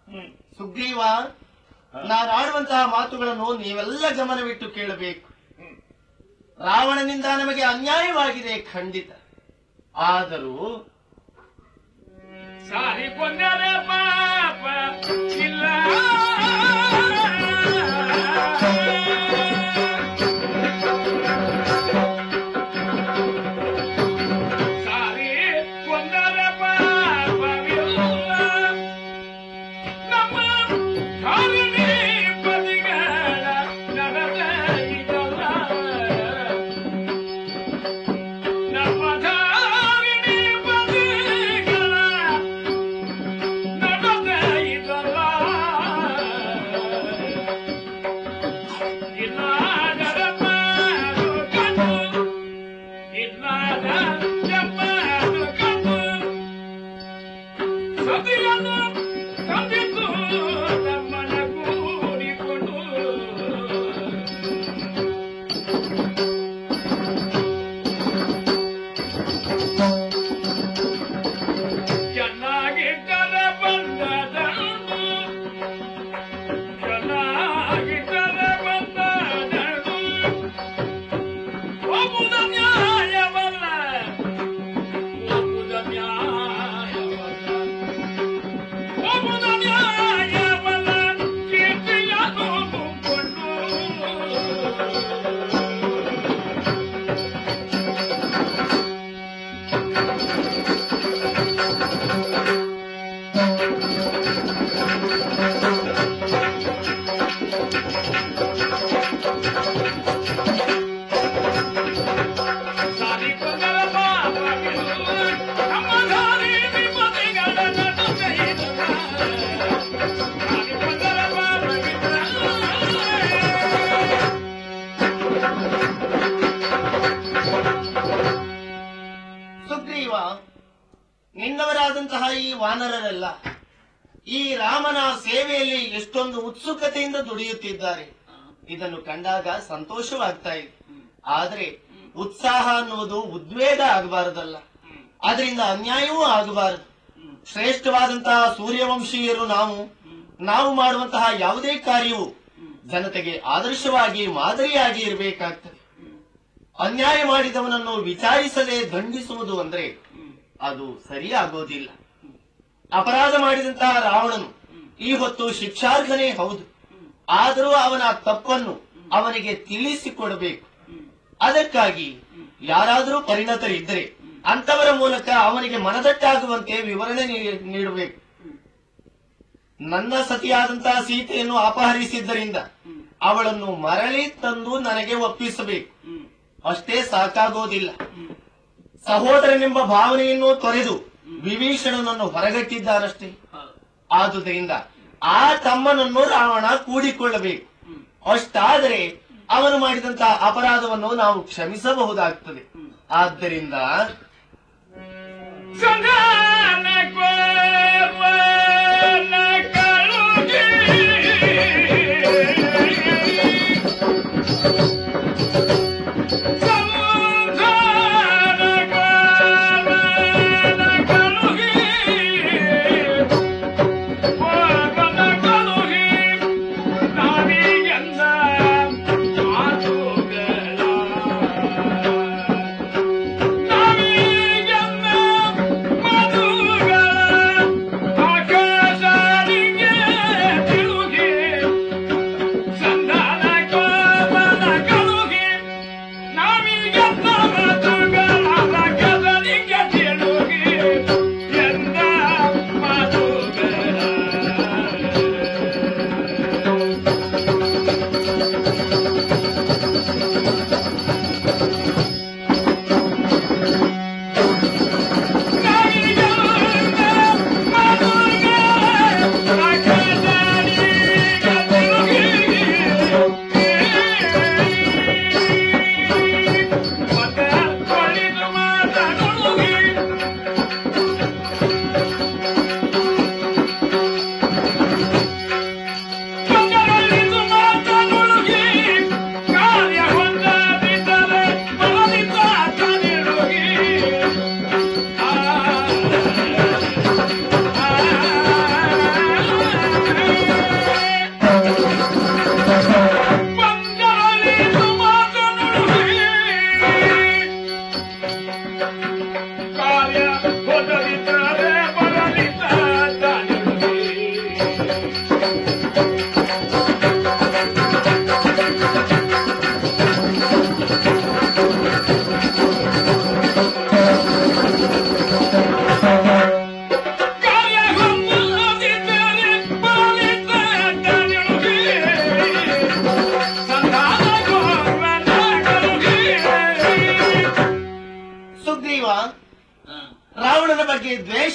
ಸುಗ್ರೀವ ನಾನು ಆಡುವಂತಹ ಮಾತುಗಳನ್ನು ನೀವೆಲ್ಲ ಗಮನವಿಟ್ಟು ಕೇಳಬೇಕು ರಾವಣನಿಂದ ನಮಗೆ ಅನ್ಯಾಯವಾಗಿದೆ ಖಂಡಿತ ಆದರೂ ಸಾರಿ ಕೊಂದರೆ ಪಾಪ ಇಲ್ಲ ಸಾರಿ ಕೊಂದರೆ ಪಾಪವಿಲ್ಲ ನಮ್ಮ ಕಾರಣಿ ಬದಿಗಳ ನಡೆದೈದಲ್ಲ ನಮ್ಮ ಧಾರಿಣಿ ಬದಿಗಳ ನಡೆದೈದಲ್ಲ ಇನ್ನಾದರ ಮಾರುಕಟ್ಟು ಇನ್ನಾದ ಮಾರುಕಟ್ಟು ಸತಿಯನ್ನು ತಂದಿದ್ದು ನಮ್ಮನ ಕೂಡಿಕೊಂಡು ಚೆನ್ನಾಗಿದ್ದರೆ ಬಂದದನು ಚೆನ್ನಾಗಿದ್ದರೆ ಬಂದದನು ಒಬ್ಬುದ ನ್ಯಾಯವಲ್ಲ ಒಬ್ಬುದ ನ್ಯಾಯವಲ್ಲ ಒಬ್ಬುದ ನ್ಯಾಯವಲ್ಲ ಕೀರ್ತಿಯನ್ನು ತುಂಬಿಕೊಂಡು ಸಾರಿ ಕೊಂದರ ಪಾಪವಿಲ್ಲ ನಮ್ಮ ದಾರಿ ವಿಪತ್ತಿಗಳ ನಡುವೆಯಿಲ್ಲ. ಸಾರಿ ಕೊಂದರ ಪಾಪವಿಲ್ಲ. ಸುಗ್ರೀವ ನಿನ್ನವರಾದಂತಹ ಈ ವಾನರರೆಲ್ಲ ಈ ರಾಮನ ಸೇವೆಯಲ್ಲಿ ಎಷ್ಟೊಂದು ಉತ್ಸುಕತೆಯಿಂದ ದುಡಿಯುತ್ತಿದ್ದಾರೆ ಇದನ್ನು ಕಂಡಾಗ ಸಂತೋಷವಾಗ್ತಾ ಇದೆ ಆದ್ರೆ ಉತ್ಸಾಹ ಅನ್ನುವುದು ಉದ್ವೇಗ ಆಗಬಾರದಲ್ಲ ಅದರಿಂದ ಅನ್ಯಾಯವೂ ಆಗಬಾರದು ಶ್ರೇಷ್ಠವಾದಂತಹ ಸೂರ್ಯವಂಶೀಯರು ನಾವು ನಾವು ಮಾಡುವಂತಹ ಯಾವುದೇ ಕಾರ್ಯವು ಜನತೆಗೆ ಆದರ್ಶವಾಗಿ ಮಾದರಿಯಾಗಿ ಇರಬೇಕಾಗ್ತದೆ ಅನ್ಯಾಯ ಮಾಡಿದವನನ್ನು ವಿಚಾರಿಸದೆ ದಂಡಿಸುವುದು ಅಂದ್ರೆ ಅದು ಸರಿಯಾಗೋದಿಲ್ಲ ಅಪರಾಧ ಮಾಡಿದಂತಹ ರಾವಣನು ಈ ಹೊತ್ತು ಶಿಕ್ಷಾರ್ಹನೇ ಹೌದು ಆದರೂ ಅವನ ತಪ್ಪನ್ನು ಅವನಿಗೆ ತಿಳಿಸಿಕೊಡಬೇಕು ಅದಕ್ಕಾಗಿ ಯಾರಾದರೂ ಪರಿಣತರಿದ್ದರೆ ಅಂತವರ ಮೂಲಕ ಅವನಿಗೆ ಮನದಟ್ಟಾಗುವಂತೆ ವಿವರಣೆ ನೀ- ನೀಡಬೇಕು ನನ್ನ ಸತಿಯಾದಂತಹ ಸೀತೆಯನ್ನು ಅಪಹರಿಸಿದ್ದರಿಂದ ಅವಳನ್ನು ಮರಳಿ ತಂದು ನನಗೆ ಒಪ್ಪಿಸಬೇಕು ಅಷ್ಟೇ ಸಾಕಾಗೋದಿಲ್ಲ ಸಹೋದರನೆಂಬ ಭಾವನೆಯನ್ನು ತೊರೆದು ವಿಭೀಷಣನನ್ನು ಹೊರಗಟ್ಟಿದ್ದಾರಷ್ಟೇ ಆದುದರಿಂದ ಆ ತಮ್ಮನನ್ನು ರಾವಣ ಕೂಡಿಕೊಳ್ಳಬೇಕು ಅಷ್ಟಾದರೆ ಅವನು ಮಾಡಿದಂತಹ ಅಪರಾಧವನ್ನು ನಾವು ಕ್ಷಮಿಸಬಹುದಾಗ್ತದೆ ಆದ್ದರಿಂದ ಸಂಧಾನ ಕೋರ್ವನ ಕಳುಗಿ. ಸಂಧಾನ ಕೋರ್ವನ ಕಳುಗಿ. ಕೋರ್ವನ ಕಳುಗಿ. ನಾವಿಗೆಂದ ಮಾತುಗಳ ನಾವಿಗೆಂದ ಮಧುಗಳ ಆಕಾಶದ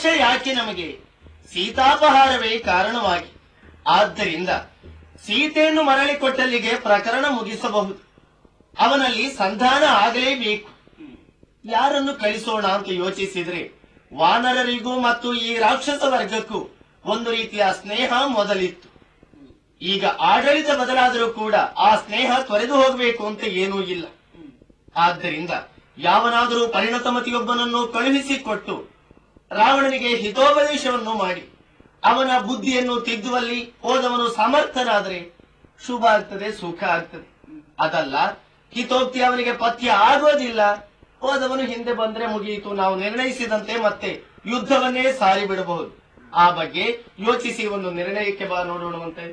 ಯಾಕೆ ನಮಗೆ ಸೀತಾಪಹಾರವೇ ಕಾರಣವಾಗಿ ಆದ್ದರಿಂದ ಸೀತೆಯನ್ನು ಮರಳಿ ಕೊಟ್ಟಲ್ಲಿಗೆ ಪ್ರಕರಣ ಮುಗಿಸಬಹುದು ಅವನಲ್ಲಿ ಸಂಧಾನ ಆಗಲೇಬೇಕು ಯಾರನ್ನು ಕಳಿಸೋಣ ಅಂತ ಯೋಚಿಸಿದ್ರೆ ವಾನರರಿಗೂ ಮತ್ತು ಈ ರಾಕ್ಷಸ ವರ್ಗಕ್ಕೂ ಒಂದು ರೀತಿಯ ಸ್ನೇಹ ಮೊದಲಿತ್ತು ಈಗ ಆಡಳಿತ ಬದಲಾದರೂ ಕೂಡ ಆ ಸ್ನೇಹ ತೊರೆದು ಹೋಗಬೇಕು ಅಂತ ಏನೂ ಇಲ್ಲ ಆದ್ದರಿಂದ ಯಾವನಾದರೂ ಪರಿಣತಮತಿಯೊಬ್ಬನನ್ನು ಕಳುಹಿಸಿಕೊಟ್ಟು ರಾವಣನಿಗೆ ಹಿತೋಪದೇಶವನ್ನು ಮಾಡಿ ಅವನ ಬುದ್ಧಿಯನ್ನು ತಿದ್ದುವಲ್ಲಿ ಹೋದವನು ಸಮರ್ಥನಾದರೆ ಶುಭ ಆಗ್ತದೆ ಸುಖ ಆಗ್ತದೆ ಅದಲ್ಲ ಹಿತೋಕ್ತಿ ಅವನಿಗೆ ಪಥ್ಯ ಆಗೋದಿಲ್ಲ ಹೋದವನು ಹಿಂದೆ ಬಂದ್ರೆ ಮುಗಿಯಿತು ನಾವು ನಿರ್ಣಯಿಸಿದಂತೆ ಮತ್ತೆ ಯುದ್ಧವನ್ನೇ ಸಾರಿ ಬಿಡಬಹುದು ಆ ಬಗ್ಗೆ ಯೋಚಿಸಿ ಒಂದು ನಿರ್ಣಯಕ್ಕೆ ಬಾ ನೋಡೋಣವಂತೆ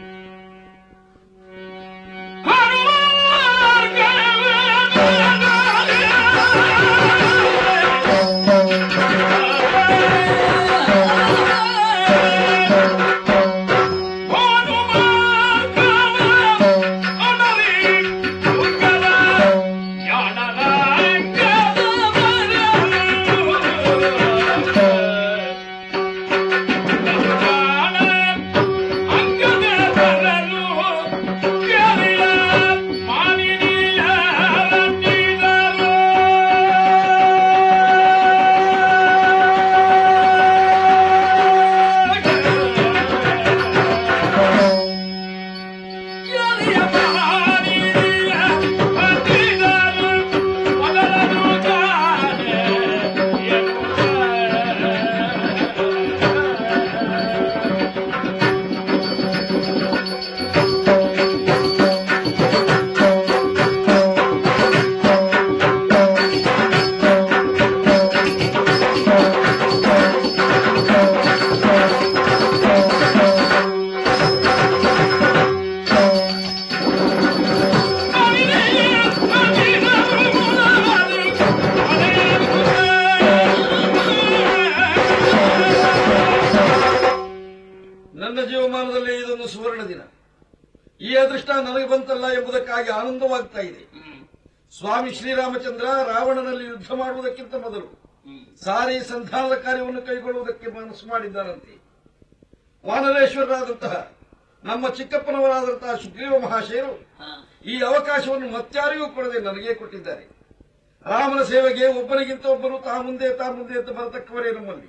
ನನ್ನ ಜೀವಮಾನದಲ್ಲಿ ಇದೊಂದು ಸುವರ್ಣ ದಿನ ಈ ಅದೃಷ್ಟ ನನಗೆ ಬಂತಲ್ಲ ಎಂಬುದಕ್ಕಾಗಿ ಆನಂದವಾಗ್ತಾ ಇದೆ ಸ್ವಾಮಿ ಶ್ರೀರಾಮಚಂದ್ರ ರಾವಣನಲ್ಲಿ ಯುದ್ಧ ಮಾಡುವುದಕ್ಕಿಂತ ಮೊದಲು ಸಾರಿ ಸಂಧಾನದ ಕಾರ್ಯವನ್ನು ಕೈಗೊಳ್ಳುವುದಕ್ಕೆ ಮನಸ್ಸು ಮಾಡಿದ್ದಾರಂತೆ ವಾನರೇಶ್ವರರಾದಂತಹ ನಮ್ಮ ಚಿಕ್ಕಪ್ಪನವರಾದಂತಹ ಸುಗ್ರೀವ ಮಹಾಶಯರು ಈ ಅವಕಾಶವನ್ನು ಮತ್ತಾರಿಗೂ ಕೊಡದೆ ನನಗೇ ಕೊಟ್ಟಿದ್ದಾರೆ ರಾಮನ ಸೇವೆಗೆ ಒಬ್ಬರಿಗಿಂತ ಒಬ್ಬರು ತಾ ಮುಂದೆ ತಾ ಮುಂದೆ ಅಂತ ಬರತಕ್ಕವರೇ ನಮ್ಮಲ್ಲಿ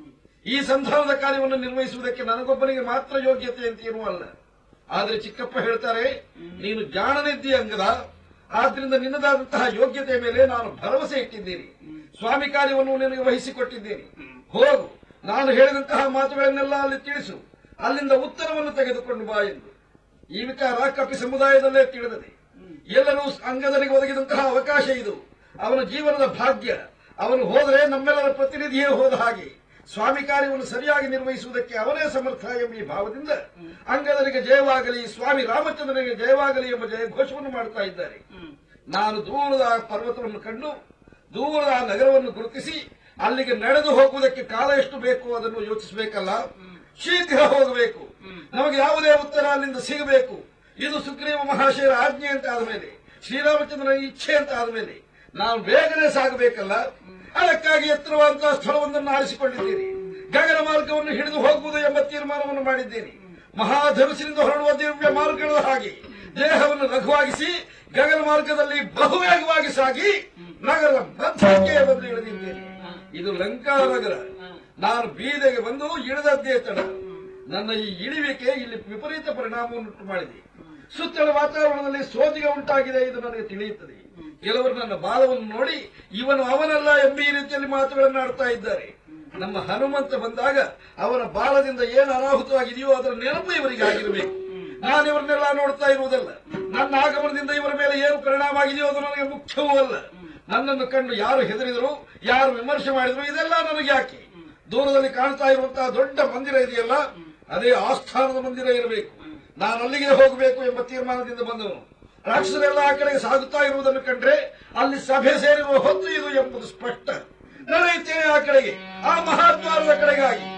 ಈ ಸಂಧಾನದ ಕಾರ್ಯವನ್ನು ನಿರ್ವಹಿಸುವುದಕ್ಕೆ ನನಗೊಬ್ಬನಿಗೆ ಮಾತ್ರ ಯೋಗ್ಯತೆ ಅಂತ ಏನೂ ಅಲ್ಲ ಆದ್ರೆ ಚಿಕ್ಕಪ್ಪ ಹೇಳ್ತಾರೆ ನೀನು ಜಾಣನಿದ್ದಿ ಅಂಗದ ಆದ್ರಿಂದ ನಿನ್ನದಾದಂತಹ ಯೋಗ್ಯತೆಯ ಮೇಲೆ ನಾನು ಭರವಸೆ ಇಟ್ಟಿದ್ದೇನೆ ಸ್ವಾಮಿ ಕಾರ್ಯವನ್ನು ನಿನಗೆ ವಹಿಸಿಕೊಟ್ಟಿದ್ದೇನೆ ಹೋಗು ನಾನು ಹೇಳಿದಂತಹ ಮಾತುಗಳನ್ನೆಲ್ಲ ಅಲ್ಲಿ ತಿಳಿಸು ಅಲ್ಲಿಂದ ಉತ್ತರವನ್ನು ತೆಗೆದುಕೊಂಡು ಬಾ ಎಂದು ಈ ವಿಚಾರ ಕಪಿ ಸಮುದಾಯದಲ್ಲೇ ತಿಳಿದದೆ ಎಲ್ಲರೂ ಅಂಗದನಿಗೆ ಒದಗಿದಂತಹ ಅವಕಾಶ ಇದು ಅವನ ಜೀವನದ ಭಾಗ್ಯ ಅವನು ಹೋದರೆ ನಮ್ಮೆಲ್ಲರ ಪ್ರತಿನಿಧಿಯೇ ಹೋದ ಹಾಗೆ ಸ್ವಾಮಿ ಕಾರ್ಯವನ್ನು ಸರಿಯಾಗಿ ನಿರ್ವಹಿಸುವುದಕ್ಕೆ ಅವನೇ ಸಮರ್ಥ ಎಂಬ ಈ ಭಾವದಿಂದ ಅಂಗದನಿಗೆ ಜಯವಾಗಲಿ ಸ್ವಾಮಿ ರಾಮಚಂದ್ರನಿಗೆ ಜಯವಾಗಲಿ ಎಂಬ ಜಯ ಘೋಷವನ್ನು ಮಾಡ್ತಾ ಇದ್ದಾರೆ ನಾನು ದೂರದ ಆ ಪರ್ವತವನ್ನು ಕಂಡು ದೂರದ ಆ ನಗರವನ್ನು ಗುರುತಿಸಿ ಅಲ್ಲಿಗೆ ನಡೆದು ಹೋಗುವುದಕ್ಕೆ ಕಾಲ ಎಷ್ಟು ಬೇಕು ಅದನ್ನು ಯೋಚಿಸಬೇಕಲ್ಲ ಶೀಘ್ರ ಹೋಗಬೇಕು ನಮಗೆ ಯಾವುದೇ ಉತ್ತರ ಅಲ್ಲಿಂದ ಸಿಗಬೇಕು ಇದು ಸುಗ್ರೀವ ಮಹಾಶಯರ ಆಜ್ಞೆ ಅಂತ ಆದಮೇಲೆ ಶ್ರೀರಾಮಚಂದ್ರನ ಇಚ್ಛೆ ಅಂತ ಆದಮೇಲೆ ನಾವು ಬೇಗನೆ ಸಾಗಬೇಕಲ್ಲ ಅದಕ್ಕಾಗಿ ಎತ್ತರವಾದಂತಹ ಸ್ಥಳವೊಂದನ್ನು ಆರಿಸಿಕೊಂಡಿದ್ದೇನೆ ಗಗನ ಮಾರ್ಗವನ್ನು ಹಿಡಿದು ಹೋಗುವುದು ಎಂಬ ತೀರ್ಮಾನವನ್ನು ಮಾಡಿದ್ದೇನೆ ಮಹಾಧನುಸಿನಿಂದ ಹೊರಡುವ ದಿವ್ಯ ಮಾರ್ಗಗಳ ಹಾಗೆ ದೇಹವನ್ನು ಲಘುವಾಗಿಸಿ ಗಗನ ಮಾರ್ಗದಲ್ಲಿ ಬಹುವೇಗವಾಗಿ ಸಾಗಿ ನಗರದ ಮಧ್ಯಕ್ಕೆ ಬಂದು ಇಳಿದಿದ್ದೇನೆ ಇದು ಲಂಕಾ ನಗರ ನಾನು ಬೀದೆಗೆ ಬಂದು ಇಳಿದದ್ದೇ ತಡ ನನ್ನ ಈ ಇಳಿವಿಕೆ ಇಲ್ಲಿ ವಿಪರೀತ ಪರಿಣಾಮವನ್ನುಂಟು ಮಾಡಿದೆ ಸುತ್ತಲ ವಾತಾವರಣದಲ್ಲಿ ಸೋಜಿಗೆ ಉಂಟಾಗಿದೆ ಇದು ನನಗೆ ತಿಳಿಯುತ್ತದೆ ಕೆಲವರು ನನ್ನ ಬಾಲವನ್ನು ನೋಡಿ ಇವನು ಅವನಲ್ಲ ಎಂಬ ಈ ರೀತಿಯಲ್ಲಿ ಮಾತುಗಳನ್ನು ಆಡ್ತಾ ಇದ್ದಾರೆ ನಮ್ಮ ಹನುಮಂತ ಬಂದಾಗ ಅವನ ಬಾಲದಿಂದ ಏನು ಅನಾಹುತವಾಗಿದೆಯೋ ಅದರ ನೆನಪು ಇವರಿಗೆ ಆಗಿರಬೇಕು ನಾನು ಇವರನ್ನೆಲ್ಲ ನೋಡ್ತಾ ಇರುವುದಲ್ಲ ನನ್ನ ಆಗಮನದಿಂದ ಇವರ ಮೇಲೆ ಏನು ಪರಿಣಾಮ ಆಗಿದೆಯೋ ಅದು ನನಗೆ ಮುಖ್ಯವೂ ಅಲ್ಲ ನನ್ನನ್ನು ಕಂಡು ಯಾರು ಹೆದರಿದರು ಯಾರು ವಿಮರ್ಶೆ ಮಾಡಿದ್ರು ಇದೆಲ್ಲ ನನಗೆ ಯಾಕೆ ದೂರದಲ್ಲಿ ಕಾಣ್ತಾ ಇರುವಂತಹ ದೊಡ್ಡ ಮಂದಿರ ಇದೆಯಲ್ಲ ಅದೇ ಆಸ್ಥಾನದ ಮಂದಿರ ಇರಬೇಕು ನಾನು ಅಲ್ಲಿಗೆ ಹೋಗಬೇಕು ಎಂಬ ತೀರ್ಮಾನದಿಂದ ಬಂದವನು ರಾಕ್ಷಸರೆಲ್ಲ ಆ ಕಡೆಗೆ ಸಾಗುತ್ತಾ ಇರುವುದನ್ನು ಕಂಡ್ರೆ ಅಲ್ಲಿ ಸಭೆ ಸೇರಿರುವ ಹೊತ್ತು ಇದು ಎಂಬುದು ಸ್ಪಷ್ಟ ನಡೆಯುತ್ತೇನೆ ಆ ಕಡೆಗೆ ಆ ಮಹಾದ್ವಾರದ ಕಡೆಗಾಗಿ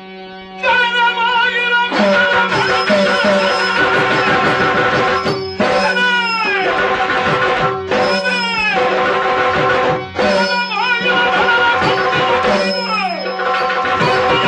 Oh,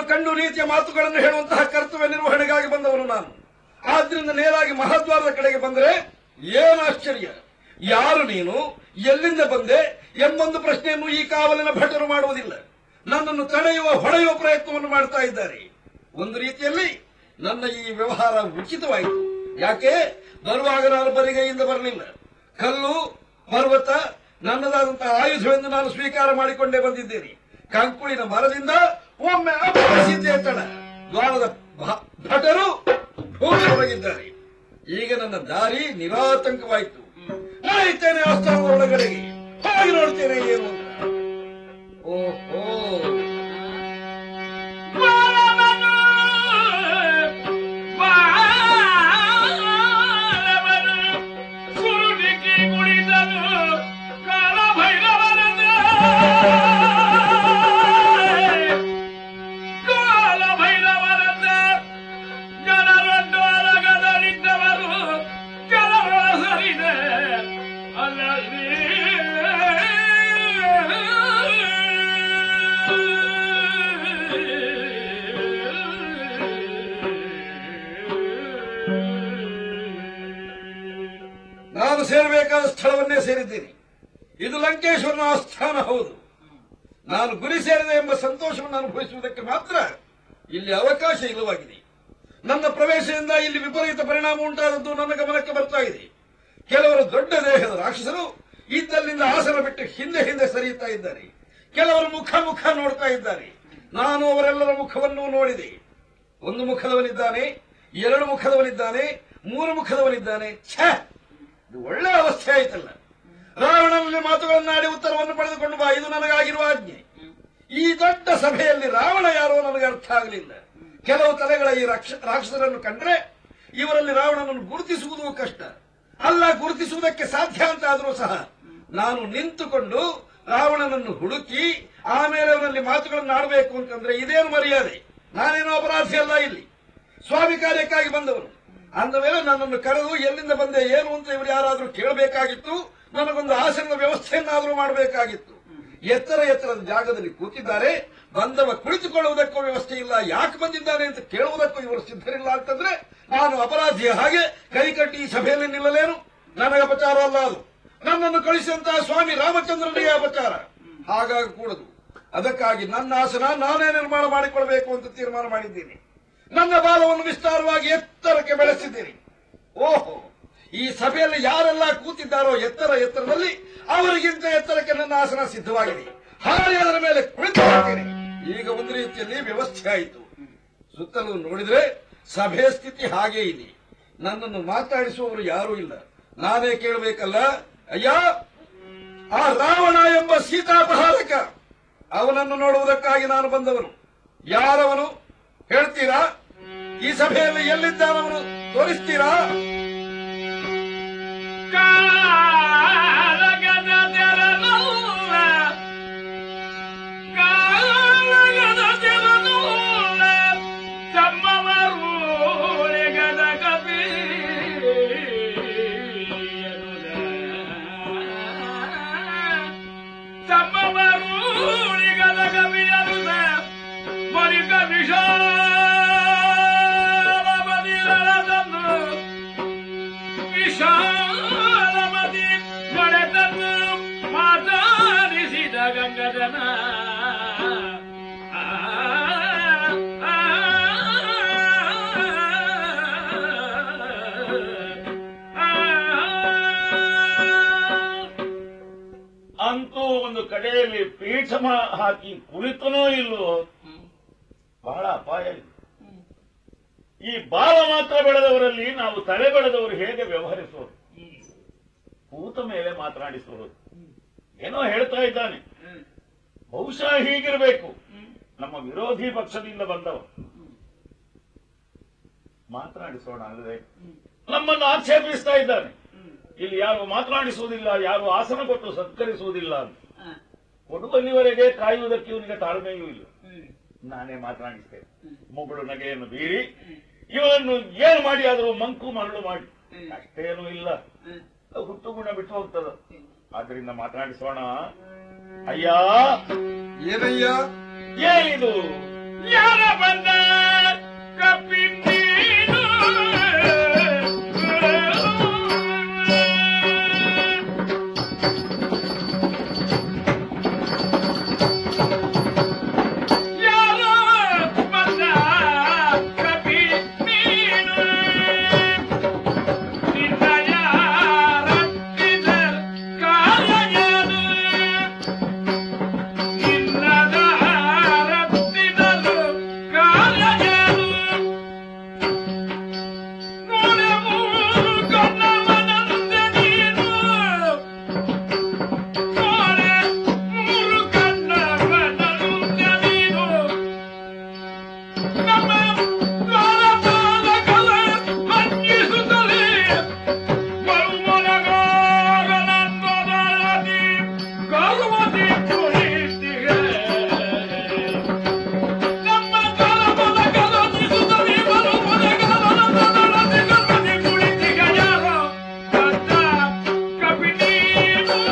ಕಂಡು ನೀತಿಯ ಮಾತುಗಳನ್ನು ಹೇಳುವಂತಹ ಕರ್ತವ್ಯ ನಿರ್ವಹಣೆಗಾಗಿ ಬಂದವನು ನಾನು ಆದ್ರಿಂದ ನೇರಾಗಿ ಮಹಾದ್ವಾರದ ಕಡೆಗೆ ಬಂದರೆ ಏನು ಆಶ್ಚರ್ಯ ಯಾರು ನೀನು ಎಲ್ಲಿಂದ ಬಂದೆ ಎಂಬೊಂದು ಪ್ರಶ್ನೆಯನ್ನು ಈ ಕಾವಲಿನ ಭಟರು ಮಾಡುವುದಿಲ್ಲ ನನ್ನನ್ನು ತಡೆಯುವ ಹೊಡೆಯುವ ಪ್ರಯತ್ನವನ್ನು ಮಾಡ್ತಾ ಇದ್ದಾರೆ ಒಂದು ರೀತಿಯಲ್ಲಿ ನನ್ನ ಈ ವ್ಯವಹಾರ ಉಚಿತವಾಯಿತು ಯಾಕೆ ಬರುವಾಗ ನಾನು ಬರಿಗೈಯಿಂದ ಬರಲಿಲ್ಲ ಕಲ್ಲು ಪರ್ವತ ನನ್ನದಾದಂತಹ ಆಯುಧವೆಂದು ನಾನು ಸ್ವೀಕಾರ ಮಾಡಿಕೊಂಡೇ ಬಂದಿದ್ದೇನೆ ಕಂಕುಳಿನ ಮರದಿಂದ ಒಮ್ಮೆ ಅಪಹರಿಸಿದ್ದೆ ತಡ ದ್ವಾರದ ಭ- ಭಟರು ಭೂಮಿ ಹೊರಗಿದ್ದಾರೆ ಈಗ ನನ್ನ ದಾರಿ ನಿರಾತಂಕವಾಯಿತು ನಡೆಯುತ್ತೇನೆ ಆಸ್ಥಾನದ ಒಳಗಡೆಗೆ ಹೋಗಿ ನೋಡ್ತೇನೆ ಏನು ಅಂತ ಓಹೋ ಬಾಲವನು ಬಾಲವನು ಸುರುಟಿಗೆ ಕುಳಿತನು ಕಾಲಭೈರವನದ ಕಾಲಭೈರವನದ ಜನರೊಂದು ಅಲಗದಲ್ಲಿದ್ದವರು ಕೆಲವರ ಸರಿದೆ ಅಲ್ಲಲ್ಲಿ ನಾನು ಸೇರಬೇಕಾದ ಸ್ಥಳವನ್ನೇ ಸೇರಿದ್ದೀನಿ ಇದು ಲಂಕೇಶ್ವರನ ಆಸ್ಥಾನ ಹೌದು ನಾನು ಗುರಿ ಸೇರಿದೆ ಎಂಬ ಸಂತೋಷವನ್ನು ಅನುಭವಿಸುವುದಕ್ಕೆ ಮಾತ್ರ ಇಲ್ಲಿ ಅವಕಾಶ ಇಲ್ಲವಾಗಿದೆ ನನ್ನ ಪ್ರವೇಶದಿಂದ ಇಲ್ಲಿ ವಿಪರೀತ ಪರಿಣಾಮ ಉಂಟಾದದ್ದು ನನ್ನ ಗಮನಕ್ಕೆ ಬರ್ತಾ ಇದೆ ಕೆಲವರು ದೊಡ್ಡ ದೇಹದ ರಾಕ್ಷಸರು ಇದ್ದಲ್ಲಿಂದ ಆಸನ ಬಿಟ್ಟು ಹಿಂದೆ ಹಿಂದೆ ಸರಿಯುತ್ತಾ ಇದ್ದಾರೆ ಕೆಲವರು ಮುಖ ಮುಖ ನೋಡ್ತಾ ಇದ್ದಾರೆ ನಾನು ಅವರೆಲ್ಲರ ಮುಖವನ್ನು ನೋಡಿದೆ ಒಂದು ಮುಖದವನಿದ್ದಾನೆ ಎರಡು ಮುಖದವನಿದ್ದಾನೆ ಮೂರು ಮುಖದವನಿದ್ದಾನೆ ಛೇ ಇದು ಒಳ್ಳೆ ಅವಸ್ಥೆ ಆಯ್ತಲ್ಲ ರಾವಣನಲ್ಲಿ ಮಾತುಗಳನ್ನಾಡಿ ಉತ್ತರವನ್ನು ಪಡೆದುಕೊಂಡು ಬಾ ಇದು ನನಗಾಗಿರುವ ಆಜ್ಞೆ ಈ ದೊಡ್ಡ ಸಭೆಯಲ್ಲಿ ರಾವಣ ಯಾರೋ ನನಗೆ ಅರ್ಥ ಆಗಲಿಲ್ಲ ಕೆಲವು ತಲೆಗಳ ಈ ರಾಕ್ಷ- ರಾಕ್ಷಸರನ್ನು ಕಂಡ್ರೆ ಇವರಲ್ಲಿ ರಾವಣನನ್ನು ಗುರುತಿಸುವುದು ಕಷ್ಟ ಅಲ್ಲ ಗುರುತಿಸುವುದಕ್ಕೆ ಸಾಧ್ಯ ಅಂತ ಆದರೂ ಸಹ ನಾನು ನಿಂತುಕೊಂಡು ರಾವಣನನ್ನು ಹುಡುಕಿ ಆಮೇಲೆ ಅವನಲ್ಲಿ ಮಾತುಗಳನ್ನು ಆಡಬೇಕು ಅಂತಂದ್ರೆ ಇದೇನು ಮರ್ಯಾದೆ ನಾನೇನೋ ಅಪರಾಧಿ ಅಲ್ಲ ಇಲ್ಲಿ ಸ್ವಾಮಿ ಕಾರ್ಯಕ್ಕಾಗಿ ಬಂದವನು ಅಂದ ಮೇಲೆ ನನ್ನನ್ನು ಕರೆದು ಎಲ್ಲಿಂದ ಬಂದೆ ಏನು ಅಂತ ಇವರು ಯಾರಾದರೂ ಕೇಳಬೇಕಾಗಿತ್ತು ನನಗೊಂದು ಆಸನದ ವ್ಯವಸ್ಥೆಯನ್ನಾದರೂ ಮಾಡಬೇಕಾಗಿತ್ತು ಎತ್ತರ ಎತ್ತರದ ಜಾಗದಲ್ಲಿ ಕೂತಿದ್ದಾರೆ ಬಂದವ ಕುಳಿತುಕೊಳ್ಳುವುದಕ್ಕೂ ವ್ಯವಸ್ಥೆ ಇಲ್ಲ ಯಾಕೆ ಬಂದಿದ್ದಾನೆ ಅಂತ ಕೇಳುವುದಕ್ಕೂ ಇವರು ಸಿದ್ಧರಿಲ್ಲ ಅಂತಂದ್ರೆ ನಾನು ಅಪರಾಧಿಯ ಹಾಗೆ ಕೈ ಕಟ್ಟಿ ಈ ಸಭೆಯಲ್ಲಿ ನಿಲ್ಲಲೇನು ನನಗೆ ಅಪಚಾರ ಅಲ್ಲ ಅದು ನನ್ನನ್ನು ಕಳಿಸಿದಂತಹ ಸ್ವಾಮಿ ರಾಮಚಂದ್ರನಿಗೆ ಅಪಚಾರ ಹಾಗಾಗಕೂಡದು ಅದಕ್ಕಾಗಿ ನನ್ನ ಆಸನ ನಾನೇ ನಿರ್ಮಾಣ ಮಾಡಿಕೊಳ್ಬೇಕು ಅಂತ ತೀರ್ಮಾನ ಮಾಡಿದ್ದೀನಿ ನನ್ನ ಬಾಲವನ್ನು ವಿಸ್ತಾರವಾಗಿ ಎತ್ತರಕ್ಕೆ ಬೆಳೆಸಿದ್ದೀನಿ ಓಹೋ ಈ ಸಭೆಯಲ್ಲಿ ಯಾರೆಲ್ಲ ಕೂತಿದ್ದಾರೋ ಎತ್ತರ ಎತ್ತರದಲ್ಲಿ ಅವರಿಗಿಂತ ಎತ್ತರಕ್ಕೆ ನನ್ನ ಆಸನ ಸಿದ್ಧವಾಗಿದೆ ಹಾಗೆ ಅದರ ಮೇಲೆ ಕುಳಿತುಕೊಳ್ತೇನೆ ಈಗ ಒಂದು ರೀತಿಯಲ್ಲಿ ವ್ಯವಸ್ಥೆ ಆಯಿತು ಸುತ್ತಲೂ ನೋಡಿದ್ರೆ ಸಭೆ ಸ್ಥಿತಿ ಹಾಗೇ ಇದೆ ನನ್ನನ್ನು ಮಾತಾಡಿಸುವವರು ಯಾರೂ ಇಲ್ಲ ನಾನೇ ಕೇಳಬೇಕಲ್ಲ ಅಯ್ಯ ಆ ರಾವಣ ಎಂಬ ಸೀತಾಪಹಾರಕ ಅವನನ್ನು ನೋಡುವುದಕ್ಕಾಗಿ ನಾನು ಬಂದವನು ಯಾರವನು ಹೇಳ್ತೀರಾ ಈ ಸಭೆಯಲ್ಲಿ ಎಲ್ಲಿದ್ದಾನವನು ತೋರಿಸ್ತೀರಾ ಕಾಲಗದ ತೆರನಲ್ಲ ಕಾಲಗದ ತೆರನಲ್ಲ ತಮ್ಮವರು ಗದ ಕಪಿ ತಮ್ಮವರು ಗದ ಕಪಿಯರುದ ಮರಿಕ ವಿಶಾಲ ಬದಿರದನ್ನು ವಿಶಾಲಮತಿ ನಡೆದನ್ನು ಮಾತಾಡಿಸಿದ ಗಂಗದನ ಆ, ಆ, ಆ. ಅಂತೂ ಒಂದು ಕಡೆಯಲ್ಲಿ ಪೀಠ ಮಾ- ಹಾಕಿ ಕುಳಿತನೋ ಇಲ್ಲೋ ಬಹಳ ಅಪಾಯ ಇದೆ ಈ ಬಾಲ ಮಾತ್ರ ಬೆಳೆದವರಲ್ಲಿ ನಾವು ತಲೆ ಬೆಳೆದವರು ಹೇಗೆ ವ್ಯವಹರಿಸೋದು ಕೂತ ಮೇಲೆ ಮಾತನಾಡಿಸೋದು ಏನೋ ಹೇಳ್ತಾ ಇದ್ದಾನೆ ಬಹುಶಃ ಹೀಗಿರಬೇಕು ನಮ್ಮ ವಿರೋಧಿ ಪಕ್ಷದಿಂದ ಬಂದವ ಮಾತನಾಡಿಸೋಣ ಅಲ್ಲದೆ ನಮ್ಮನ್ನು ಆಕ್ಷೇಪಿಸ್ತಾ ಇದ್ದಾನೆ ಇಲ್ಲಿ ಯಾರು ಮಾತನಾಡಿಸುವುದಿಲ್ಲ ಯಾರು ಆಸನ ಕೊಟ್ಟು ಸತ್ಕರಿಸುವುದಿಲ್ಲ ಅಂತ ಕೊಡುವಲ್ಲಿವರೆಗೆ ಕಾಯುವುದಕ್ಕೆ ಇವನಿಗೆ ತಾಳ್ಮೆಯೂ ಇಲ್ಲ ನಾನೇ ಮಾತನಾಡಿಸ್ತೇನೆ ಮುಗುಳು ನಗೆಯನ್ನು ಬೀರಿ ಇವನನ್ನು ಏನು ಮಾಡಿ ಆದರೂ ಮಂಕು ಮರಳು ಮಾಡಿ ಅಷ್ಟೇನೂ ಇಲ್ಲ ಹುಟ್ಟು ಗುಣ ಬಿಟ್ಟು ಹೋಗ್ತದ ಆದ್ರಿಂದ ಮಾತನಾಡಿಸೋಣ ಅಯ್ಯ ಏನಯ್ಯ ಏನಿದು ಯಾರ ಬಂದ ಕಪಿನೀನು ಯಾರ ಬಂದ ಕಪಿನೀನು ನಿನ್ನ ಯಾರತ್ತಿದ ಕಾಲಯನು ನಿನ್ನದಾರತ್ತಿದಲು ಕಾಲಯನು ನೋಡೆ ಮೂರು ಕಣ್ಣವನಂತೆ ನೀನು ನೋಡೆ ಮೂರು ಕಣ್ಣವನಂತೆ ನೀನು ನಮ್ಮ ದ್ವಾರಪಾಲಕರ ಹಂಗಿಸುತ್ತಲೇ ಬರುವನಗಾರನನ್ನೊಡಲದಿ ಗರ್ವದಿ ಕುಳಿತಿಗೆ. ನಮ್ಮ ದ್ವಾರಪಾಲಕರ ಹಂಗಿಸುತ್ತಲೇ ಬರುವನಗಾರನನ್ನೊಡಲದಿ ಗರ್ವದಿ ಕುಳಿತಿಗೆ. ಯಾರೋ ಬಂದ ಕಪಿನೀನು.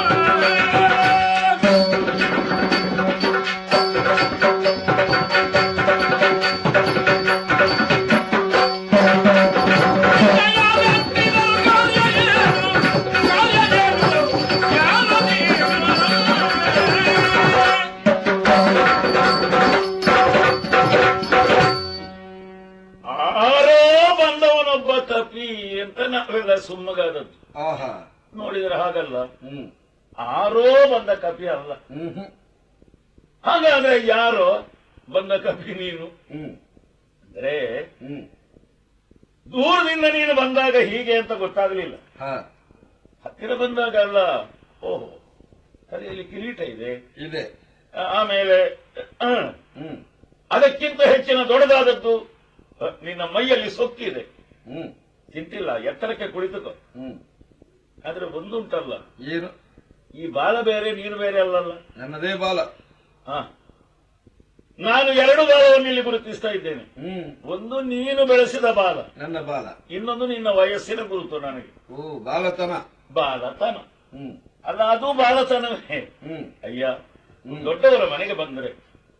ಆರೋ ಬಂದವನೊಬ್ಬ ಕಪಿ ಅಂತ ನಾವೆಲ್ಲ ಸುಮ್ಮಗಾದದ್ದು ಆಹಾ ನೋಡಿದ್ರೆ ಹಾಗಲ್ಲ ಹ್ಮ್ ಆರೋ ಬಂದ ಕಪಿ ಅಲ್ಲ ಹ್ಮ್ ಹ್ಮ್ ಹಾಗಾದ್ರೆ ಯಾರೋ ಬಂದ ಕಪಿ ನೀನು ಹ್ಮ್ ಅಂದ್ರೆ ಹ್ಮ್ ದೂರದಿಂದ ನೀನು ಬಂದಾಗ ಹೀಗೆ ಅಂತ ಗೊತ್ತಾಗಲಿಲ್ಲ ಹಾ ಹತ್ತಿರ ಬಂದಾಗ ಅಲ್ಲ ಓಹೋ ತಲೆಯಲ್ಲಿ ಕಿರೀಟ ಇದೆ ಇದೆ ಆ- ಆಮೇಲೆ ಆ, ಹ್ಮ್ ಅದಕ್ಕಿಂತ ಹೆಚ್ಚಿನ ದೊಡ್ಡದಾದದ್ದು ಅ, ನಿನ್ನ ಮೈಯಲ್ಲಿ ಸೊಕ್ಕಿದೆ ಹ್ಮ್ ಚಿಂತಿಲ್ಲ ಎತ್ತರಕ್ಕೆ ಕುಳಿತುಕೋ ಹ್ಮ್ ಆದ್ರೆ ಒಂದುಂಟಲ್ಲ ಏನು ಈ ಬಾಲ ಬೇರೆ ನೀನು ಬೇರೆ ಅಲ್ಲಲ್ಲ ನನ್ನದೇ ಬಾಲ ಹ ನಾನು ಎರಡು ಬಾಲವನ್ನು ಇಲ್ಲಿ ಗುರುತಿಸ್ತಾ ಇದ್ದೇನೆ ಹ್ಮ್ ಒಂದು ನೀನು ಬೆಳೆಸಿದ ಬಾಲ ನನ್ನ ಬಾಲ ಇನ್ನೊಂದು ನಿನ್ನ ವಯಸ್ಸಿನ ಗುರುತು ನನಗೆ ಓ ಬಾಲತನ ಬಾಲತನ ಹ್ಮ್ ಅಲ್ಲ ಅದು ಬಾಲತನವೇ ಹ್ಮ್ ಅಯ್ಯ ದೊಡ್ಡವರ ಮನೆಗೆ ಬಂದರೆ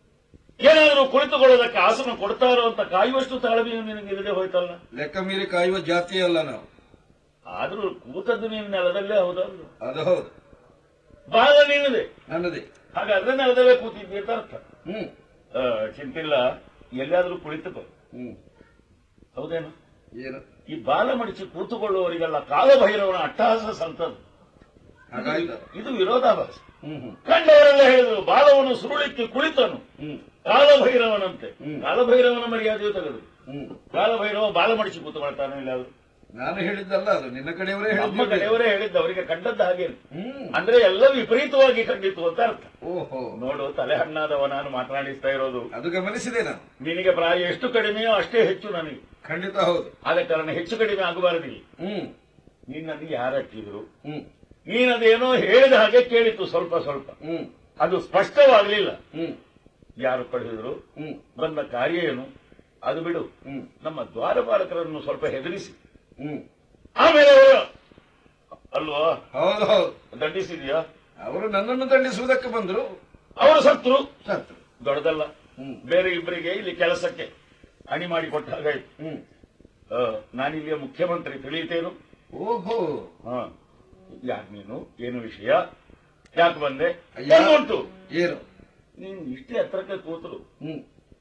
ಏನಾದರೂ ಕುಳಿತುಕೊಳ್ಳೋದಕ್ಕೆ ಆಸನ ಕೊಡ್ತಾರೋ ಅಂತ ಕಾಯುವಷ್ಟು ತಾಳ್ಮೆಯು ನಿನಗೆ ಇಲ್ಲದೆ ಹೋಯ್ತಲ್ಲ ಲೆಕ್ಕ ಮೀರಿ ಕಾಯುವ ಜಾತಿ ಅಲ್ಲ ನಾವು ಆದ್ರೂ ಕೂತದ್ದು ನೀನು ನೆಲದಲ್ಲೇ ಹೌದಲ್ಲ ಅದು ಹೌದು ಬಾಲ ನಿನ್ನದೆ ನನ್ನದೇ ಹಾಗಾದ್ರೆ ನೆಲದಲ್ಲೇ ಕೂತಿದ್ದಿ ಅಂತ ಅರ್ಥ ಹ್ಮ್ ಆ, ಚಿಂತಿಲ್ಲ ಎಲ್ಲಾದ್ರೂ ಕುಳಿತುಕೋ ಹ್ಮ್ ಹೌದೇನು ಏನು ಈ ಬಾಲ ಮಡಿಸಿ ಕೂತುಕೊಳ್ಳುವವರಿಗೆಲ್ಲ ಕಾಲಭೈರವನ ಅಟ್ಟಹಾಸ ಸಂತದ್ದು ಹಾಗಾಯ್ತು ಇದು ವಿರೋಧಾಭಾಸ ಹ್ಮ್ ಹ್ಮ್ ಕಂಡವರೆಲ್ಲ ಹೇಳಿದ್ರು ಬಾಲವನ್ನು ಸುರುಳಿಕ್ಕೆ ಕುಳಿತನು ಹ್ಮ್ ಕಾಲಭೈರವನಂತೆ ಹ್ಮ್. ಕಾಲಭೈರವನ ಮರ್ಯಾದೆಯು ತೆಗೆದು ಹ್ಮ್ ಕಾಲಭೈರವ ಬಾಲ ಮಡಿಸಿ ಕೂತುಕೊಳ್ತಾನೆ ಇಲ್ಲಾದ್ರು ನಾನು ಹೇಳಿದ್ದಲ್ಲ ಅದು ನಿನ್ನ ಕಡೆಯವರೇ ನಮ್ಮ ಹೇಳಿದ್ದು ಕಡೆಯವರೇ ಹೇಳಿದ್ದು ಅವರಿಗೆ ಕಂಡದ್ದು ಹಾಗೆ ಹ್ಮ್ ಅಂದ್ರೆ ಎಲ್ಲ ವಿಪರೀತವಾಗಿ ಕಂಡಿತ್ತು ಅಂತ ಅರ್ಥ ಓಹೋ ನೋಡು ತಲೆ ಹಣ್ಣಾದವ ನಾನು ಮಾತನಾಡಿಸ್ತಾ ಇರೋದು ಅದು ಗಮನಿಸಿದೆ ನಾನು ನಿನಗೆ ಪ್ರಾಯ ಎಷ್ಟು ಕಡಿಮೆಯೋ ಅಷ್ಟೇ ಹೆಚ್ಚು ನನಗೆ ಖಂಡಿತ ಹೌದು ಆದ ಕಾರಣ ಹೆಚ್ಚು ಕಡಿಮೆ ಆಗಬಾರದಿಲ್ಲ ಹ್ಮ್ ನಿನ್ನನ್ನು ಯಾರು ಹಚ್ಚಿದ್ರು ಹ್ಮ್ ನೀನದೇನೋ ಹೇಳಿದ ಹಾಗೆ ಕೇಳಿತು ಸ್ವಲ್ಪ ಸ್ವಲ್ಪ ಹ್ಮ್ ಅದು ಸ್ಪಷ್ಟವಾಗಲಿಲ್ಲ ಹ್ಮ್ ಯಾರು ಕಳಿಸಿದ್ರು ಹ್ಮ್ ಬಂದ ಕಾರ್ಯ ಏನು ಅದು ಬಿಡು ಹ್ಮ್ ನಮ್ಮ ದ್ವಾರಪಾಲಕರನ್ನು ಸ್ವಲ್ಪ ಹೆದರಿಸಿ ಹ್ಮ್ ಆಮೇಲೆ ಅವರು ಅಲ್ವಾ ಹೌದು ಹೌದು ದಂಡಿಸಿದ್ಯಾ ಅವರು ನನ್ನನ್ನು ದಂಡಿಸುವುದಕ್ಕೆ ಬಂದ್ರು ಅವರು ಸತ್ರು ಸತ್ತು ದೊಡ್ಡದಲ್ಲ ಹ್ಮ್ ಬೇರೆ ಇಬ್ಬರಿಗೆ ಇಲ್ಲಿ ಕೆಲಸಕ್ಕೆ ಅಣಿ ಮಾಡಿ ಕೊಟ್ಟಾಗಾಯ್ತು ಹ್ಮ್ ಆ, ನಾನಿಲ್ಲಿಯ ಮುಖ್ಯಮಂತ್ರಿ ತಿಳಿಯುತ್ತೇನು ಓಹೋ ಹಾ ಯಾಕೆ ನೀನು ಏನು ವಿಷಯ ಯಾಕೆ ಬಂದೆ ಅಯ್ಯ. ಉಂಟು ಏನು ನೀನು ಇಷ್ಟೇ ಹತ್ರಕ್ಕೆ ಕೂತರು ಹ್ಮ್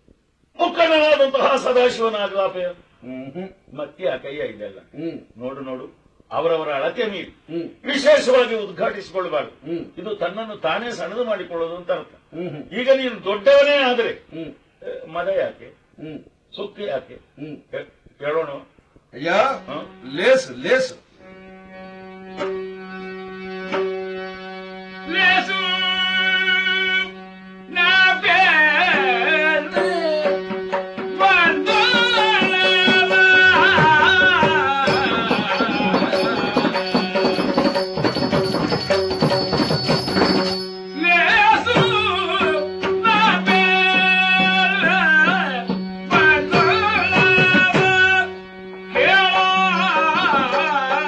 ಮುಖಂಡನಾದಂತಹ ಸದಾಶಿವನ ಆಜ್ಞಾಪಯ ಹ್ಮ್ ಹ್ಮ್ ಮತ್ತೆ ಆ ಕೈಯ ಇದೆಲ್ಲ ಹ್ಮ್ ನೋಡು ನೋಡು ಅವರವರ ಅಳತೆ ಮೀರಿ ಹ್ಮ್ ವಿಶೇಷವಾಗಿ ಉದ್ಘಾಟಿಸಿಕೊಳ್ಳಬಾರದು ಹ್ಮ್ ಇದು ತನ್ನನ್ನು ತಾನೇ ಸಣ್ಣದು ಮಾಡಿಕೊಳ್ಳೋದು ಅಂತ ಅರ್ಥ ಹ್ಮ್ ಹ್ಮ್ ಈಗ ನೀನು ದೊಡ್ಡವನೇ ಆದರೆ ಹ್ಮ್ ಆ, ಮದ ಯಾಕೆ ಹ್ಮ್ ಸುಕ್ತಿ ಯಾಕೆ ಹ್ಮ್ ಹೇ- ಹೇಳೋಣ ಅಯ್ಯ ಹ? ಲೇಸು ಲೇಸು ಲೇಸು ನಾ ಬೇರೆ ಲೇಸು ನಾ ಬೇರೆ ಬಂದಳವ ಕೇಳ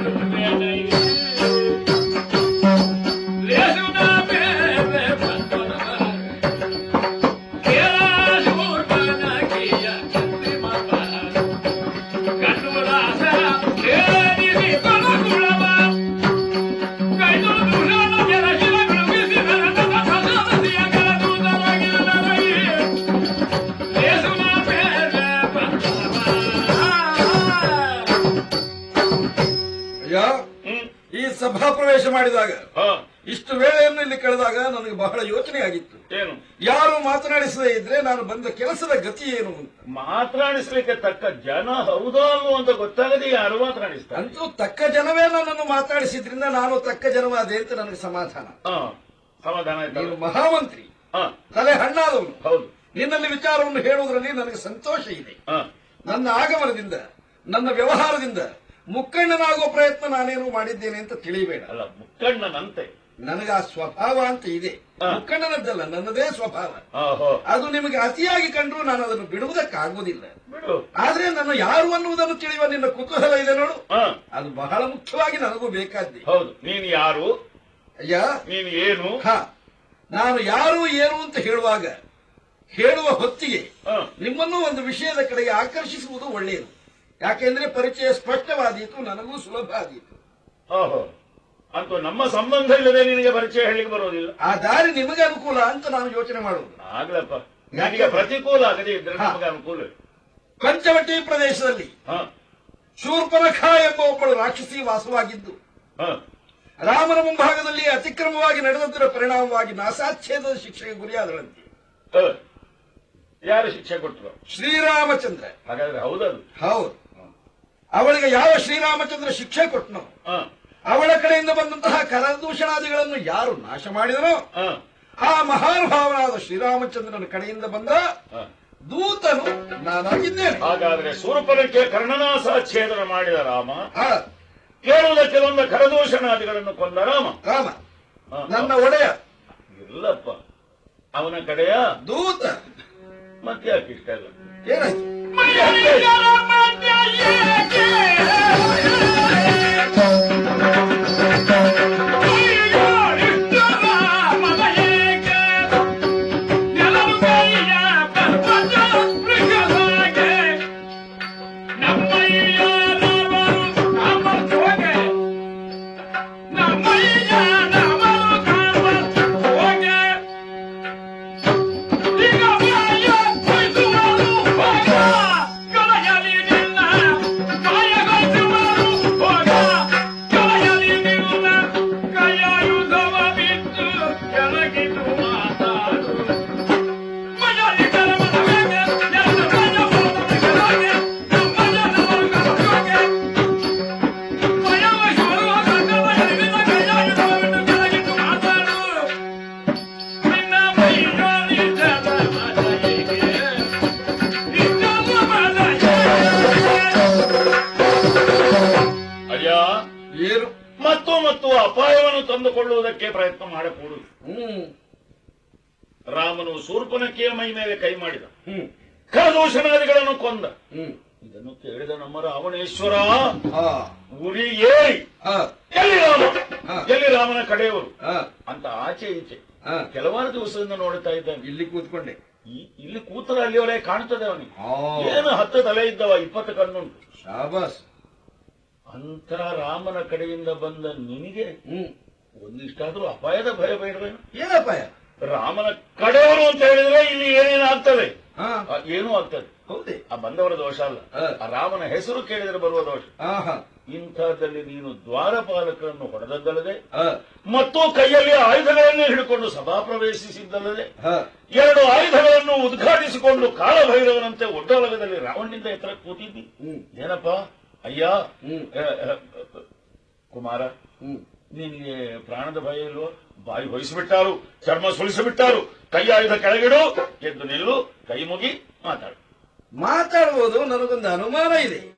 ಅಯ್ಯ ಹ್ಮ್ ಈ ಸಭಾ ಪ್ರವೇಶ ಮಾಡಿದಾಗ ಹಾ ಇಷ್ಟು ವೇಳೆಯನ್ನು ಇಲ್ಲಿ ಕಳೆದಾಗ ನನಗೆ ಬಹಳ ಯೋಚನೆ ಆಗಿತ್ತು ಏನು ಯಾರು ಮಾತನಾಡಿಸದೇ ಇದ್ರೆ ನಾನು ಬಂದ ಕೆಲಸದ ಗತಿ ಏನು ಅಂತ ಮಾತನಾಡಿಸ್ಲಿಕ್ಕೆ ತಕ್ಕ ಜನ ಹೌದೋ ಅಲ್ವೋ ಅಂತ ಗೊತ್ತಾಗದೆ ಯಾರು ಮಾತನಾಡಿಸ್ತಾರೆ ಅಂತೂ ತಕ್ಕ ಜನವೇ ನನ್ನನ್ನು ಮಾತಾಡಿಸಿದ್ರಿಂದ ನಾನು ತಕ್ಕ ಜನವಾದೆ ಅಂತ ನನಗೆ ಸಮಾಧಾನ ಹಾ ಸಮಾಧಾನ ನೀನು ಆಯ್ತಲ್ಲ ಮಹಾಮಂತ್ರಿ ಹಾ ತಲೆ ಹಣ್ಣಾದವನು ಹೌದು ನಿನ್ನಲ್ಲಿ ವಿಚಾರವನ್ನು ಹೇಳುವುದರಲ್ಲಿ ನನಗೆ ಸಂತೋಷ ಇದೆ ಹಾ ನನ್ನ ಆಗಮನದಿಂದ ನನ್ನ ವ್ಯವಹಾರದಿಂದ ಮುಕ್ಕಣ್ಣನಾಗುವ ಪ್ರಯತ್ನ ನಾನೇನು ಮಾಡಿದ್ದೇನೆ ಅಂತ ತಿಳಿಯಬೇಡ ಅಲ್ಲ ಮುಕ್ಕಣ್ಣನಂತೆ ನನಗೆ ಆ ಸ್ವಭಾವ ಅಂತ ಇದೆ ಹಾ. ಮುಕ್ಕಣ್ಣನದ್ದಲ್ಲ ನನ್ನದೇ ಸ್ವಭಾವ ಓಹೋ ಅದು ನಿಮಗೆ ಅತಿಯಾಗಿ ಕಂಡ್ರು ನಾನು ಅದನ್ನು ಬಿಡುವುದಕ್ಕಾಗುವುದಿಲ್ಲ ಬಿಡು ಆದ್ರೆ ನನ್ನ ಯಾರು ಅನ್ನುವುದನ್ನು ತಿಳಿಯುವ ನಿನ್ನ ಕುತೂಹಲ ಇದೆ ನೋಡು ಹಾ ಅದು ಬಹಳ ಮುಖ್ಯವಾಗಿ ನನಗೂ ಬೇಕಾದ್ದೆ ಹೌದು ನೀನು ಯಾರು ಅಯ್ಯ ನೀನು ಏನು ಹ ನಾನು ಯಾರು ಏನು ಅಂತ ಹೇಳುವಾಗ ಹೇಳುವ ಹೊತ್ತಿಗೆ ಹಾ ನಿಮ್ಮನ್ನು ಒಂದು ವಿಷಯದ ಕಡೆಗೆ ಆಕರ್ಷಿಸುವುದು ಒಳ್ಳೆಯದು ಯಾಕೆಂದ್ರೆ ಪರಿಚಯ ಸ್ಪಷ್ಟವಾದೀತು ನನಗೂ ಸುಲಭ ಆದೀತು ಓಹೋ ಅಂತೂ ನಮ್ಮ ಸಂಬಂಧ ಇಲ್ಲದೆ ನಿನಗೆ ಪರಿಚಯ ಹೇಳಿಕ್ಕೆ ಬರೋದಿಲ್ಲ ಆ ದಾರಿ ನಿಮಗೆ ಅನುಕೂಲ ಅಂತ ನಾನು ಯೋಚನೆ ಮಾಡುವುದು ಆಗ್ಲಪ್ಪ ನನಗೆ ಪ್ರತಿಕೂಲ ಆಗದೆ ಇದ್ರೆ ಹಾ. ನಮಗೆ ಅನುಕೂಲ ಪಂಚವಟಿ ಪ್ರದೇಶದಲ್ಲಿ ಹಾ ಶೂರ್ಪನಖ ಎಂಬ ಒಬ್ಬಳು ರಾಕ್ಷಸಿ ವಾಸವಾಗಿದ್ದು ಹಾ ರಾಮನ ಮುಂಭಾಗದಲ್ಲಿ ಅತಿಕ್ರಮವಾಗಿ ನಡೆದದ್ದರ ಪರಿಣಾಮವಾಗಿ ನಾಸಾಚ್ಛೇದದ ಶಿಕ್ಷೆಗೆ ಗುರಿಯಾದಳಂತೆ ಹ. ಯಾರು ಶಿಕ್ಷೆ ಕೊಟ್ಟರು ಶ್ರೀರಾಮಚಂದ್ರ ಹಾಗಾದ್ರೆ ಹೌದದು ಹೌದು ಅವಳಿಗೆ ಯಾವ ಶ್ರೀರಾಮಚಂದ್ರ ಶಿಕ್ಷೆ ಕೊಟ್ಟನು ಹಾ ಅವಳ ಕಡೆಯಿಂದ ಬಂದಂತಹ ಕರದೂಷಣಾದಿಗಳನ್ನು ಯಾರು ನಾಶ ಮಾಡಿದನೋ ಹಾ ಆ ಮಹಾನುಭಾವನಾದ ಶ್ರೀರಾಮಚಂದ್ರನ ಕಡೆಯಿಂದ ಬಂದ ಹಾ. ದೂತನು ನಾನಾಗಿದ್ದೇನೆ ಹಾಗಾದ್ರೆ ಸೂರ್ಪನಕ್ಕೆ ಕರ್ಣನಾಸಾಚ್ಛೇದನ ಮಾಡಿದ ರಾಮ ಆ, ಕೇಳುವುದಕ್ಕೆ ಬಂದ ಕರದೂಷಣಾದಿಗಳನ್ನು ಕೊಂದ ರಾಮ ರಾಮ ಹಾ. ನನ್ನ ಒಡೆಯ ಇಲ್ಲಪ್ಪ ಅವನ ಕಡೆಯ ದೂತ ಮತ್ತೆ ಯಾಕೆ ಇಷ್ಟ ಇಲ್ಲ ಏನಾಯ್ತು ಅಯ್ಯ ಏನು ಮತ್ತು ಮತ್ತು ಅಪಾಯವನ್ನು ತಂದುಕೊಳ್ಳುವುದಕ್ಕೆ ಪ್ರಯತ್ನ ಮಾಡಕೂಡುದು ಹ್ಮ್ ರಾಮನು ಸೂರ್ಪನಕ್ಕಿಯ ಮೈ ಮೇಲೆ ಕೈ ಮಾಡಿದ ಹ್ಮ್ ಕರದೂಷಣಾದಿಗಳನ್ನು ಕೊಂದ ಹ್ಮ್ ಇದನ್ನು ಕೇಳಿದ ನಮ್ಮ ರಾವಣೇಶ್ವರ ಆ, ಉರಿ ಏರಿ ಆ, ಎಲ್ಲಿ ರಾಮ ಹಾ. ಎಲ್ಲಿ ರಾಮನ ಕಡೆಯವರು ಆ, ಅಂತ ಆಚೆ ಈಚೆ ಆ. ಕೆಲವಾರು ದಿವಸದಿಂದ ನೋಡ್ತಾ ಇದ್ದಾನೆ ಇಲ್ಲಿ ಕೂತ್ಕೊಂಡೆ ಈ- ಇಲ್ಲಿ ಕೂತರ ಅಲ್ಲಿಯವರೆಗೆ ಕಾಣ್ತದೆ ಅವನಿಗೆ ಆ, ಏನು ಹತ್ತು ತಲೆ ಇದ್ದವ ಇಪ್ಪತ್ತು ಕಣ್ಣುಂಟು ಶಾಬಾಸ್ ಅಂತ ರಾಮನ ಕಡೆಯಿಂದ ಬಂದ ನಿನಗೆ ಹ್ಮ್ ಒಂದಿಷ್ಟಾದ್ರೂ ಅಪಾಯದ ಭಯ ಬೇಡವೇನು ಏನಪ್ಪಾಯ ರಾಮನ ಕಡೆಯವರು ಅಂತ ಹೇಳಿದ್ರೆ ಇಲ್ಲಿ ಏನೇನು ಆಗ್ತದೆ ಹಾ ಆ, ಏನೂ ಆಗ್ತದೆ ಹೌದೇ ಆ ಬಂದವರ ದೋಷ ಅಲ್ಲ ಹ. ಆ ರಾಮನ ಹೆಸರು ಕೇಳಿದ್ರೆ ಬರುವ ದೋಷ ಆಹಾ ಇಂಥದ್ದಲ್ಲಿ ನೀನು ದ್ವಾರಪಾಲಕರನ್ನು ಹೊಡೆದದ್ದಲ್ಲದೆ ಆ, ಮತ್ತು ಕೈಯಲ್ಲಿ ಆಯುಧಗಳನ್ನು ಹಿಡಿಕೊಂಡು ಸಭಾ ಪ್ರವೇಶಿಸಿದ್ದಲ್ಲದೆ ಆ, ಎರಡು ಆಯುಧಗಳನ್ನು ಉದ್ಘಾಟಿಸಿಕೊಂಡು ಕಾಲಭೈರವನಂತೆ ಒಡ್ಡೊಳಗದಲ್ಲಿ ರಾವಣನಿಂದ ಎತ್ತರ ಕೂತಿದ್ದಿ ಹ್ಮ್ ಏನಪ್ಪ ಅಯ್ಯ ಹ್ಮ್. ಅ, ಅ, ಅ, ಕುಮಾರ ಹ್ಮ್ ನಿನಗೆ ಪ್ರಾಣದ ಭಯ ಇಲ್ವೋ ಬಾಯಿ ಹೊಯ್ಸಿಬಿಟ್ಟಾರು ಚರ್ಮ ಸುಳಿಸಿಬಿಟ್ಟಾರು ಕೈ ಆಯುಧ ಕೆಳಗಿಡು ಎದ್ದು ನಿಲ್ಲು ಕೈ ಮುಗಿ ಮಾತಾಡು ಮಾತಾಡ್ಬೋದು ನನಗೊಂದು ಅನುಮಾನ ಇದೆ